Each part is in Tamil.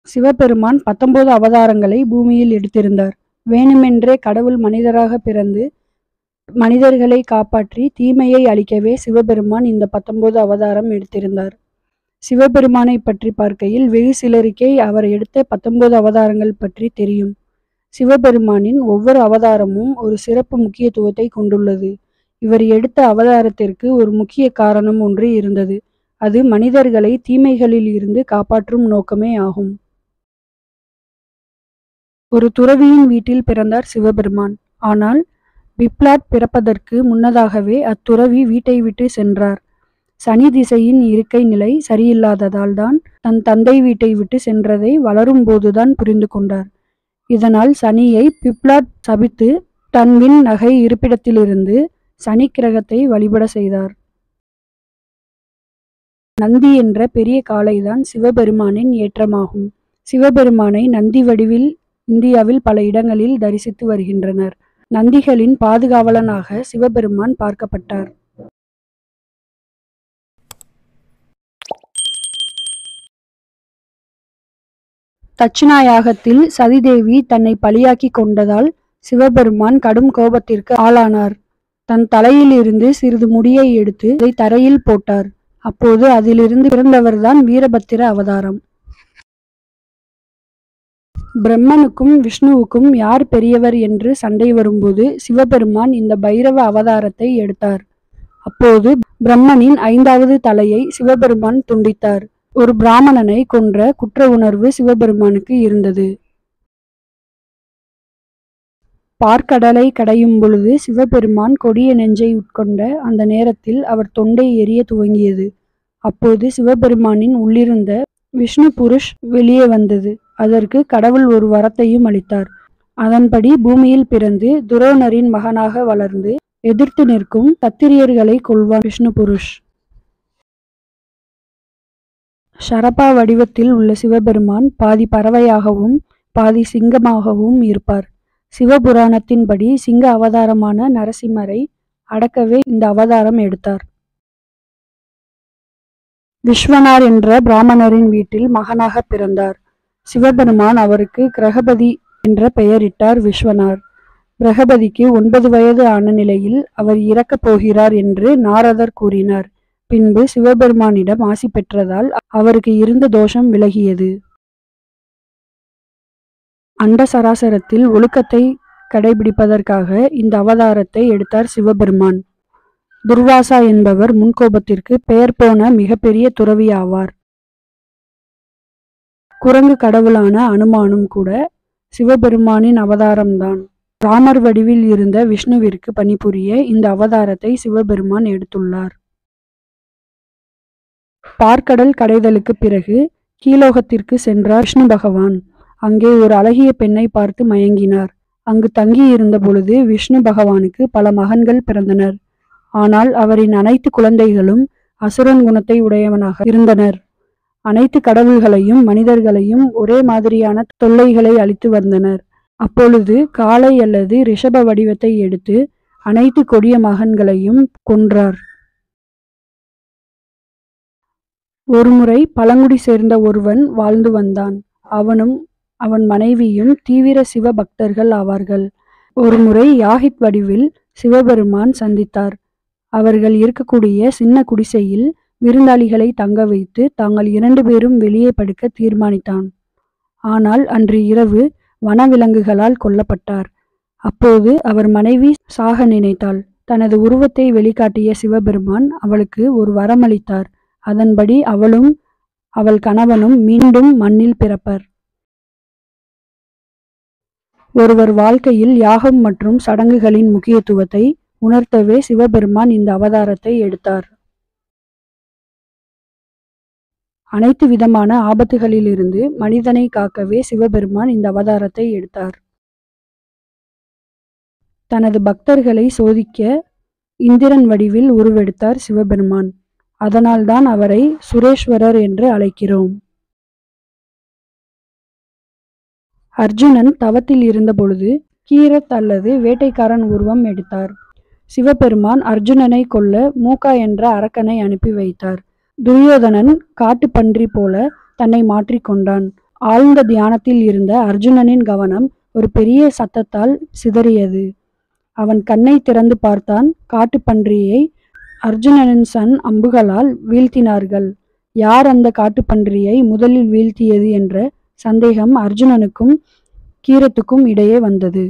சிவபெருமான் பத்தொன்பது அவதாரங்களை பூமியில் எடுத்திருந்தார் வேணுமென்றே கடவுள் மனிதராக பிறந்து மனிதர்களை காப்பாற்றி தீமையை அழிக்கவே சிவபெருமான் இந்த பத்தொன்பது அவதாரம் எடுத்திருந்தார் சிவபெருமானை பற்றி பார்க்கையில் வெகு சிலருக்கே அவர் எடுத்த பத்தொன்பது அவதாரங்கள் பற்றி தெரியும் சிவபெருமானின் ஒவ்வொரு அவதாரமும் ஒரு சிறப்பு முக்கியத்துவத்தை கொண்டுள்ளது இவர் எடுத்த அவதாரத்திற்கு ஒரு முக்கிய காரணம் ஒன்று இருந்தது அது மனிதர்களை தீமைகளில் இருந்து காப்பாற்றும் நோக்கமே ஆகும் ஒரு துறவியின் வீட்டில் பிறந்தார் சிவபெருமான் ஆனால் பிப்லாட் பிறப்பதற்கு முன்னதாகவே அத்துறவி வீட்டை விட்டு சென்றார் சனி திசையின் இருக்கை நிலை சரியில்லாததால் தான் தன் தந்தை வீட்டை விட்டு சென்றதை வளரும் போதுதான் புரிந்து கொண்டார் இதனால் சனியை பிப்லாட் சபித்து தன் விண் நகை இருப்பிடத்திலிருந்து சனி கிரகத்தை வழிபட செய்தார் நந்தி என்ற பெரிய காளைதான் சிவபெருமானின் ஏற்றமாகும் சிவபெருமானை நந்தி வடிவில் இந்தியாவில் பல இடங்களில் தரிசித்து வருகின்றனர் நந்திகளின் பாதுகாவலனாக சிவபெருமான் பார்க்கப்பட்டார் தட்சிணாயாகத்தில் சதிதேவி தன்னை பலியாக்கி கொண்டதால் சிவபெருமான் கடும் கோபத்திற்கு ஆளானார் தன் தலையிலிருந்து சிறிது முடியை எடுத்து அதை தரையில் போட்டார் அப்போது அதிலிருந்து பிறந்தவர்தான் வீரபத்திர அவதாரம் பிரம்மனுக்கும் விஷ்ணுவுக்கும் யார் பெரியவர் என்று சண்டை வரும்போது சிவபெருமான் இந்த பைரவ அவதாரத்தை எடுத்தார் அப்போது பிரம்மனின் ஐந்தாவது தலையை சிவபெருமான் துண்டித்தார் ஒரு பிராமணனை கொன்ற குற்ற உணர்வு சிவபெருமானுக்கு இருந்தது பார்க்கடலை கடையும் பொழுது சிவபெருமான் கொடிய நெஞ்சை உட்கொண்ட அந்த நேரத்தில் அவர் தொண்டை எரிய துவங்கியது அப்போது சிவபெருமானின் உள்ளிருந்த விஷ்ணு புருஷ் வெளியே வந்தது அதற்கு கடவுள் ஒரு வரத்தையும் அளித்தார் அதன்படி பூமியில் பிறந்து துரோணரின் மகனாக வளர்ந்து எதிர்த்து நிற்கும் சத்திரியர்களை கொள்வான் விஷ்ணு புருஷ் ஷரபா வடிவத்தில் உள்ள சிவபெருமான் பாதி பறவையாகவும் பாதி சிங்கமாகவும் இருப்பார் சிவபுராணத்தின்படி சிங்க அவதாரமான நரசிம்மரை அடக்கவே இந்த அவதாரம் எடுத்தார் விஸ்வனார் என்ற பிராமணரின் வீட்டில் மகனாக பிறந்தார் சிவபெருமான் அவருக்கு கிரகபதி என்ற பெயரிட்டார் விஸ்வனார் கிரகபதிக்கு ஒன்பது வயது ஆன நிலையில் அவர் இறக்கப் போகிறார் என்று நாரதர் கூறினார் பின்பு சிவபெருமானிடம் ஆசி பெற்றதால் அவருக்கு இருந்த தோஷம் விலகியது அண்ட சராசரத்தில் ஒழுக்கத்தை கடைபிடிப்பதற்காக இந்த அவதாரத்தை எடுத்தார் சிவபெருமான் துர்வாசா என்பவர் முன்கோபத்திற்கு பெயர் போன மிகப்பெரிய துறவி ஆவார் குரங்கு கடவுளான அனுமானும் கூட சிவபெருமானின் அவதாரம்தான் ராமர் வடிவில் இருந்த விஷ்ணுவிற்கு பணிபுரிய இந்த அவதாரத்தை சிவபெருமான் எடுத்துள்ளார் பார்க்கடல் கடைதலுக்கு பிறகு கீலோகத்திற்கு சென்றார் விஷ்ணு பகவான் அங்கே ஒரு அழகிய பெண்ணை பார்த்து மயங்கினார் அங்கு தங்கியிருந்த பொழுது விஷ்ணு பகவானுக்கு பல மகன்கள் பிறந்தனர் ஆனால் அவரின் அனைத்து குழந்தைகளும் அசுரன் குணத்தை உடையவனாக இருந்தனர் அனைத்து கடவுள்களையும் மனிதர்களையும் ஒரே மாதிரியான தொல்லைகளை அளித்து வந்தனர் அப்பொழுது காளை அல்லது ரிஷப வடிவத்தை எடுத்து அனைத்து கொடிய மகன்களையும் கொன்றார் ஒருமுறை பழங்குடி சேர்ந்த ஒருவன் வாழ்ந்து வந்தான் அவனும் அவன் மனைவியும் தீவிர சிவ பக்தர்கள் ஆவார்கள் ஒருமுறை யாகித் வடிவில் சிவபெருமான் சந்தித்தார் அவர்கள் இருக்கக்கூடிய சின்ன குடிசையில் விருந்தாளிகளை தங்க வைத்து தாங்கள் இரண்டு பேரும் வெளியே படுக்க தீர்மானித்தான் ஆனால் அன்று இரவு வனவிலங்குகளால் கொல்லப்பட்டார் அப்போது அவர் மனைவி சாக நினைத்தாள் தனது உருவத்தை வெளிக்காட்டிய சிவபெருமான் அவளுக்கு ஒரு வரமளித்தார் அதன்படி அவளும் அவள் கணவனும் மீண்டும் மண்ணில் பிறப்பர் ஒருவர் வாழ்க்கையில் யாகம் மற்றும் சடங்குகளின் முக்கியத்துவத்தை உணர்த்தவே சிவபெருமான் இந்த அவதாரத்தை எடுத்தார் அனைத்து விதமான ஆபத்துகளிலிருந்து மனிதனை காக்கவே சிவபெருமான் இந்த அவதாரத்தை எடுத்தார் தனது பக்தர்களை சோதிக்க இந்திரன் வடிவில் உருவெடுத்தார் சிவபெருமான் அதனால்தான் அவரை சுரேஸ்வரர் என்று அழைக்கிறோம் அர்ஜுனன் தவத்தில் இருந்தபொழுது கீரத் அல்லது வேட்டைக்காரன் உருவம் எடுத்தார் சிவபெருமான் அர்ஜுனனை கொல்ல மூக்கா என்ற அரக்கனை அனுப்பி வைத்தார் துரியோதனன் காட்டுப்பன்றி போல தன்னை மாற்றிக்கொண்டான் ஆழ்ந்த தியானத்தில் இருந்த அர்ஜுனனின் கவனம் ஒரு பெரிய சத்தத்தால் சிதறியது. அவன் கண்ணைத் திறந்து பார்த்தான். காட்டுப்பன்றியை அர்ஜுனனின் சன் அம்புகளால் வீழ்த்தினார்கள். யார் அந்தக் காட்டுப்பன்றியை முதலில் வீழ்த்தியது என்ற சந்தேகம் அர்ஜுனனுக்கும் கீரத்துக்கும் இடையே வந்தது.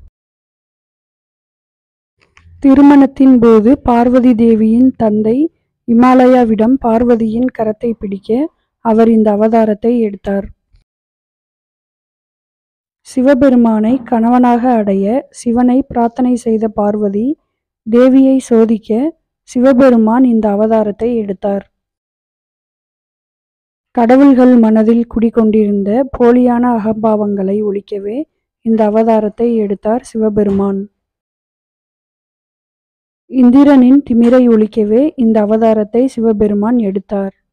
திருமணத்தின் போது பார்வதி தேவியின் தந்தை இமாலயாவிடம் பார்வதியின் கரத்தைப் பிடிக்க அவர் இந்த அவதாரத்தை எடுத்தார். சிவபெருமானை கணவனாக அடைய சிவனை பிரார்த்தனை செய்த பார்வதி தேவியை சோதிக்க சிவபெருமான் இந்த அவதாரத்தை எடுத்தார். கடவுள்கள் மனதில் குடிகொண்டிருந்த போலியான அகம்பாவங்களை ஒழிக்கவே இந்த அவதாரத்தை எடுத்தார் சிவபெருமான். இந்திரனின் திமிரை ஒழிக்கவே இந்த அவதாரத்தை சிவபெருமான் எடுத்தார்.